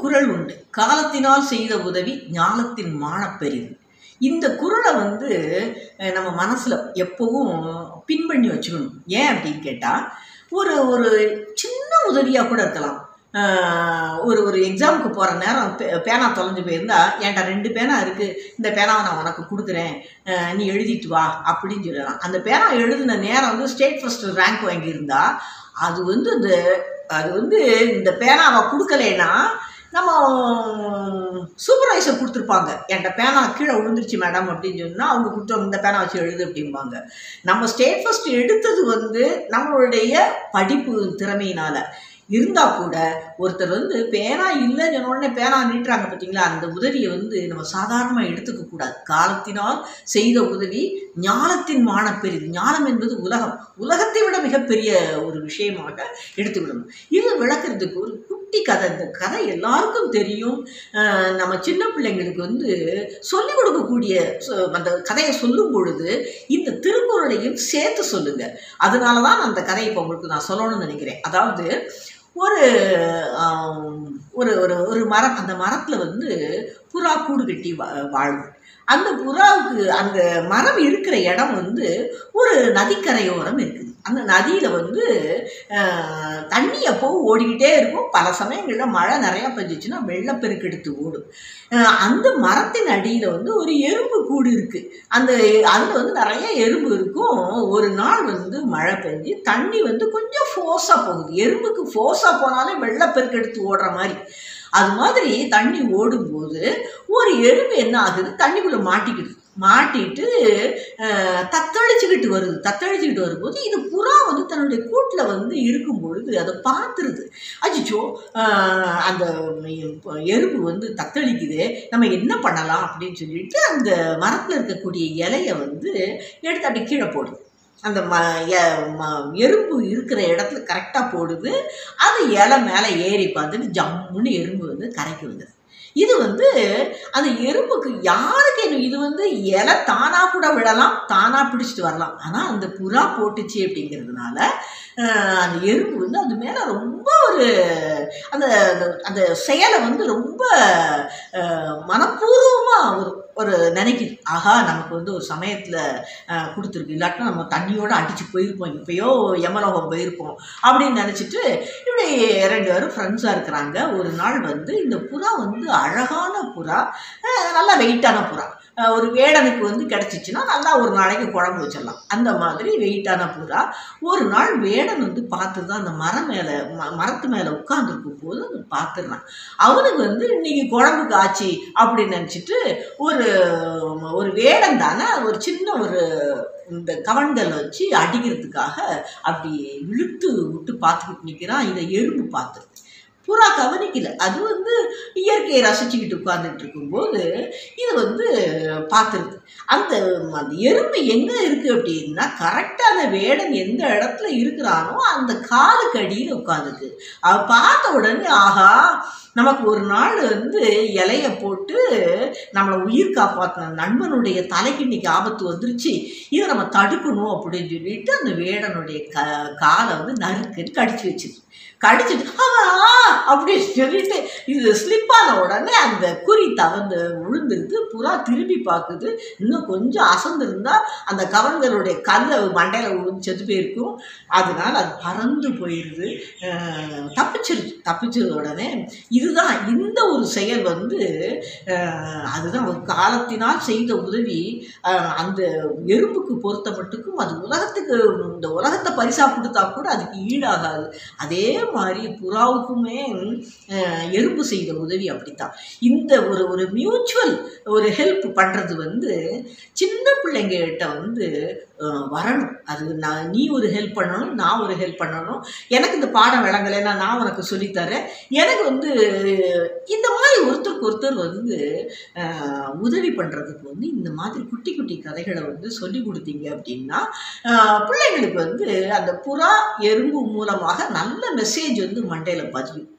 குறள் உண்டு காலத்தினால் செய்த உதவி ஞானத்தின் மானப்பெரிது இந்த குறளை வந்து அஹ், நம்ம மனசில் எப்போவும் பின்பண்ணி வச்சுக்கணும் ஏன் அப்படின்னு கேட்டால் ஒரு ஒரு சின்ன உதவியாக கூட இருக்கலாம் அஹ், ஒரு ஒரு எக்ஸாமுக்கு போகிற நேரம் பே- பேனா தொலைஞ்சு போயிருந்தா என்கிட்ட ரெண்டு பேனா இருக்குது இந்த பேனாவை நான் உனக்கு கொடுக்குறேன் அஹ், நீ எழுதிட்டு வா அப்படின்னு சொல்லலாம் அந்த பேனா எழுதின நேரம் வந்து ஸ்டேட் ஃபர்ஸ்ட் ரேங்க் வாங்கியிருந்தா அது வந்து இந்த அது வந்து இந்த பேனாவை கொடுக்கலைன்னா நம்ம சூப்பர்வைசர் கொடுத்துருப்பாங்க என்கிட்ட பேனா கீழே விழுந்துருச்சு மேடம் அப்படின்னு சொன்னால் அவங்க கொடுத்தவங்க இந்த பேனா வச்சு எழுது அப்படிம்பாங்க நம்ம ஸ்டேட் ஃபர்ஸ்ட் எடுத்தது வந்து நம்மளுடைய படிப்பு திறமையினால இருந்தால் கூட ஒருத்தர் வந்து பேனா இல்லைன்னு சொன்ன உடனே பேனா நீட்டுறாங்க பார்த்தீங்களா அந்த உதவியை வந்து நம்ம சாதாரணமாக எடுத்துக்க கூடாது காலத்தினால் செய்த உதவி ஞானத்தின் மானப்பெரிது ஞானம் என்பது உலகம் உலகத்தை விட மிகப்பெரிய ஒரு விஷயமாக எடுத்துவிடணும் இது விளக்குறதுக்கு ஒரு குட்டி கதை இந்த கதை எல்லாருக்கும் தெரியும் அஹ் நம்ம சின்ன பிள்ளைங்களுக்கு வந்து சொல்லிக் கொடுக்கக்கூடிய சொ- அந்த கதையை சொல்லும் பொழுது இந்த திருக்குறளையும் சேர்த்து சொல்லுங்க அதனால தான் நான் அந்த கதையை இப்போ உங்களுக்கு நான் சொல்லணும்னு நினைக்கிறேன் அதாவது ஒரு ஆம், ஒரு ஒரு ஒரு மரம் அந்த மரத்தில் வந்து புறா கூடு கட்டி வா வாழும் அந்த புறாவுக்கு அந்த மரம் இருக்கிற இடம் வந்து ஒரு நதிக்கரையோரம் இருக்குது அந்த நதியில் வந்து ஆஹ், தண்ணி எப்போவும் ஓடிக்கிட்டே இருக்கும் பல சமயங்களில் மழை நிறையா பெஞ்சிச்சுன்னா வெள்ளப்பெருக்கெடுத்து ஓடும் ஆஹ், அந்த மரத்தின் அடியில் வந்து ஒரு எறும்பு கூடு இருக்குது அந்த அதில் வந்து நிறைய எறும்பு இருக்கும் ஒரு நாள் வந்து மழை பெஞ்சு தண்ணி வந்து கொஞ்சம் ஃபோர்ஸாக போகுது எறும்புக்கு ஃபோர்ஸாக போனாலே வெள்ளப்பெருக்கெடுத்து ஓடுற மாதிரி அது மாதிரி தண்ணி ஓடும்போது ஒரு எறும்பு என்ன ஆகுது தண்ணிக்குள்ளே மாட்டிக்கிது மாட்டிட்டு அஹ், தத்தளிச்சுக்கிட்டு வருது தத்தளிச்சுக்கிட்டு வரும்போது இது புறா வந்து தன்னுடைய கூட்டில் வந்து இருக்கும் பொழுது அதை பார்த்துருது அச்சிச்சோ அந்த எறும்பு வந்து தத்தளிக்குது நம்ம என்ன பண்ணலாம் அப்படின்னு சொல்லிட்டு அந்த மரத்தில் இருக்கக்கூடிய இலைய வந்து எடுத்து அப்படி கீழே போடுது அந்த ம எ- ம- எறும்பு இருக்கிற இடத்துல கரெக்டாக போடுது அது இலை மேலே ஏறி பார்த்துட்டு ஜம்முன்னு எறும்பு வந்து கரைக்கு வந்தது இது வந்து அந்த எறும்புக்கு யாருக்கு என்ன- இது வந்து இலை தானாக கூட விழலாம் தானாக பிடிச்சிட்டு வரலாம் ஆனால் அந்த புறா போட்டுச்சு அப்படிங்கிறதுனால அஹ், அந்த எறும்பு வந்து அது மேலே ரொம்ப ஒரு அந்த அந்த- அந்த செயலை வந்து ரொம்ப மனப்பூர்வமாக ஒரு ஒரு நினைக்குது ஆஹா நமக்கு வந்து ஒரு சமயத்தில் கொடுத்துருக்கு இல்லாட்டினா நம்ம தண்ணியோட அடித்து போயிருப்போம் இப்போயோ யமலோகம் போயிருப்போம் அப்படின்னு நினச்சிட்டு இப்படி ரெண்டு பேரும் ஃப்ரெண்ட்ஸாக இருக்கிறாங்க ஒரு நாள் வந்து இந்த புறா வந்து அழகான புறா அஹ் நல்லா வெயிட்டான புறா அஹ் ஒரு வேடனுக்கு வந்து கிடச்சிச்சின்னா நல்லா ஒரு நாளைக்கு குழம்பு வச்சிடலாம் அந்த மாதிரி வெயிட்டான புறா ஒரு நாள் வேடன் வந்து பார்த்து தான் அந்த மரம் மேலே ம மரத்து மேலே உட்காந்துருக்கும் போது அது பார்த்துடுறான் அவனுக்கு வந்து இன்னைக்கு குழம்புக்கு ஆச்சு அப்படின்னு நினச்சிட்டு ஒரு ஒரு வேடம் தானே ஒரு சின்ன ஒரு இந்த கவன்கள் வச்சு அடிக்கிறதுக்காக அப்படி இழுத்து விட்டு பார்த்துக்கிட்டு நிற்கிறான் இதை எறும்பு பார்த்து புறா கவனிக்கல அது வந்து இயற்கையை ரசிச்சுக்கிட்டு உட்கார்ந்துட்டு இருக்கும்போது இது வந்து பார்த்துருது அந்த அந்த எறும்பு எங்கே இருக்குது அப்படின்னா கரெக்டான வேடன் எந்த இடத்துல இருக்கிறானோ அந்த காலுக்கு அடியில் உட்காந்துக்கு அவ பார்த்த உடனே ஆஹா நமக்கு ஒரு நாள் வந்து இலைய போட்டு நம்மளை உயிர் காப்பாற்றின நண்பனுடைய தலைக்கு இன்னைக்கு ஆபத்து வந்துருச்சு இதை நம்ம தடுக்கணும் அப்படின்னு சொல்லிட்டு அந்த வேடனுடைய க காலை வந்து நறுக்குன்னு கடிச்சு வச்சுது கடிச்சிட்டு அவன் ஆ அப்படின்னு சொல்லிட்டு இது ஸ்லிப் ஆன உடனே அந்த குறி தவந்து விழுந்துருது புறா திரும்பி பார்க்குது இன்னும் கொஞ்சம் அசந்திருந்தா அந்த கவன்களுடைய கல்லை மண்டையில் விழுந்து செத்து போயிருக்கும் அதனால அது பறந்து போயிடுது அஹ் தப்பிச்சிருது தப்பிச்சது உடனே இதுதான் இந்த ஒரு செயல் வந்து அஹ் அதுதான் ஒரு காலத்தினால் செய்த உதவி அஹ் அந்த எறும்புக்கு பொறுத்த மட்டுக்கும் அது உலகத்துக்கு இந்த உலகத்தை பரிசா கொடுத்தா கூட அதுக்கு ஈடாகாது அதே மாதிரி புறாவுக்குமே அஹ், எறும்பு செய்த உதவி அப்படித்தான் இந்த ஒரு ஒரு மியூச்சுவல் ஒரு ஹெல்ப் பண்ணுறது வந்து சின்ன பிள்ளைங்ககிட்ட வந்து அஹ், வரணும் அது நான் நீ ஒரு ஹெல்ப் பண்ணணும் நான் ஒரு ஹெல்ப் பண்ணணும் எனக்கு இந்த பாடம் விளங்கலைன்னா நான் உனக்கு சொல்லித்தரேன் எனக்கு வந்து இந்த மாதிரி ஒருத்தருக்கு ஒருத்தர் வந்து அஹ், உதவி பண்ணுறதுக்கு வந்து இந்த மாதிரி குட்டி குட்டி கதைகளை வந்து சொல்லி கொடுத்தீங்க அப்படின்னா அஹ், பிள்ளைங்களுக்கு வந்து அந்த புறா எறும்பு மூலமாக நல்ல மெசேஜ் வந்து மண்டையில் பதியும்